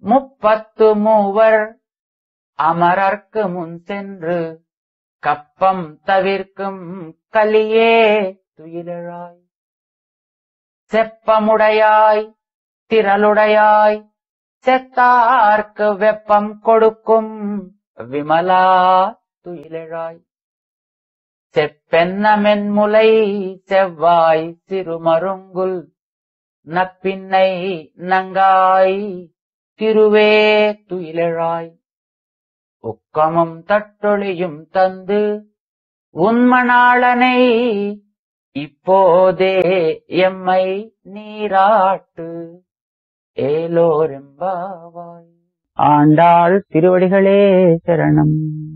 முப்பத்து மூவர் அமரர்க்கு முன் சென்று கப்பம் தவிர்க்கும் கலியே துயிலழாய் செப்பமுடையாய் திரளுடையாய் செத்தார்க்கு வெப்பம் கொடுக்கும் விமலா துயிலழாய் செப்பென்ன மென்முலை செவ்வாய் சிறுமருங்குல் நப்பின்னை நங்காய் திருவே துயிலழாய் உக்கமும் தட்டொழியும் தந்து உன்மணாளனை இப்போதே எம்மை நீராட்டு ஏலோரெம்பாவாய் ஆண்டாள் திருவடிகளே சரணம்